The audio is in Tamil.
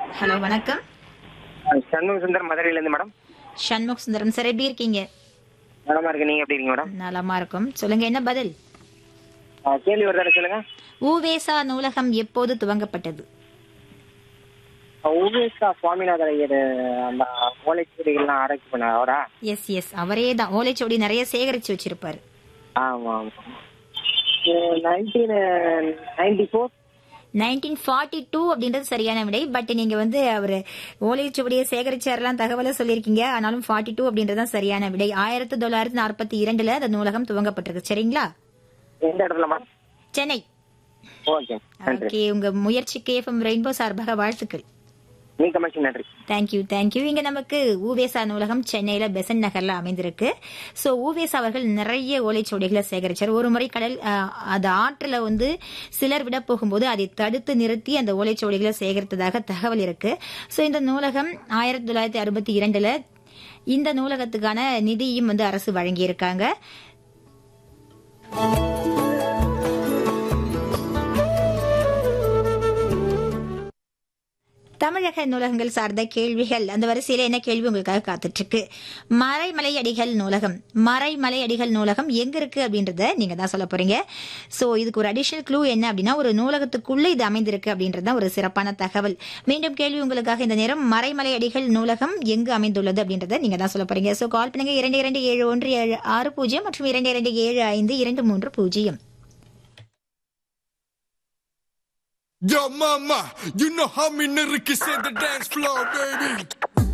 ஹலோ வணக்கம் சண்முக சுந்தர் மதுரையில இருந்து மேடம் சண்முக் சுந்தரம் சார் எப்படி இருக்கீங்க நலமா இருக்கு நீங்க எப்படி இருக்கீங்க மேடம் நலமா இருக்கும் சொல்லுங்க என்ன பதில் ஆ, கேள்வி ஒரு தடவை சொல்லுங்க ஊவேசா நூலகம் எப்போது துவங்கப்பட்டது உபேஷா சுவாமிநாதர் ஐயர் அந்த ஓலைச்சுவடிகள்லாம் ஆராய்ச்சி பண்ண அவரா எஸ் எஸ் அவரே தான் ஓலைச்சுவடி நிறைய சேகரிச்சு வச்சிருப்பாரு ஆமா ஆமா nineteen ninety four nineteen forty two அப்படின்றது சரியான விடை பட் நீங்க வந்து அவர் ஓலைச்சுவடியை சேகரிச்சாரெல்லாம் தகவலை சொல்லியிருக்கீங்க ஆனாலும் ஃபார்ட்டி டூ அப்படின்றது தான் சரியான விடை ஆயிரத்தி தொள்ளாயிரத்தி நாற்பத்தி இரண்டுல அந்த நூலகம் துவங்கப்பட்டிருக்கு சரிங்களா எந்த இடத்துல மேடம் சென்னை ஓகே நன்றி ஓகே உங்க முயற்சிக்கு எஃப்எம் ரெயின்போ சார்பாக வாழ்த்துக்கள் மிக்க மகிழ்ச்சி நன்றி தேங்க்யூ தேங்க்யூ இங்க நமக்கு ஊவேசா நூலகம் சென்னையில பெசன் நகர்ல அமைந்திருக்கு சோ ஊவேசா அவர்கள் நிறைய ஓலைச்சுவடிகளை சேகரிச்சார் ஒரு முறை கடல் அஹ், அது ஆற்றுல வந்து சிலர் விட போகும்போது அதை தடுத்து நிறுத்தி அந்த ஓலைச்சுவடிகளை சேகரித்ததாக தகவல் இருக்கு சோ இந்த நூலகம் ஆயிரத்தி தொள்ளாயிரத்தி அறுபத்தி இரண்டுல இந்த நூலகத்துக்கான நிதியும் வந்து அரசு வழங்கியிருக்காங்க தமிழக நூலகங்கள் சார்ந்த கேள்விகள் அந்த வரிசையில என்ன கேள்வி உங்களுக்காக காத்துட்டு இருக்கு மறைமலை அடிகள் நூலகம் மறைமலை அடிகள் நூலகம் எங்க இருக்கு அப்படின்றத நீங்க தான் சொல்ல போறீங்க சோ இதுக்கு ஒரு அடிஷனல் க்ளூ என்ன அப்படின்னா ஒரு நூலகத்துக்குள்ள இது அமைந்திருக்கு அப்படின்றது தான் ஒரு சிறப்பான தகவல் மீண்டும் கேள்வி உங்களுக்காக இந்த நேரம் மறைமலை அடிகள் நூலகம் எங்கு அமைந்துள்ளது அப்படின்றத நீங்க தான் சொல்ல போறீங்க சோ கால் பண்ணுங்க இரண்டு இரண்டு ஏழு ஒன்று ஏழு ஆறு பூஜ்ஜியம் மற்றும் இரண்டு இரண்டு ஏழு ஐந்து இரண்டு மூன்று பூஜ்ஜியம் Yo, mama, you know how me nigga can set the dance floor, baby.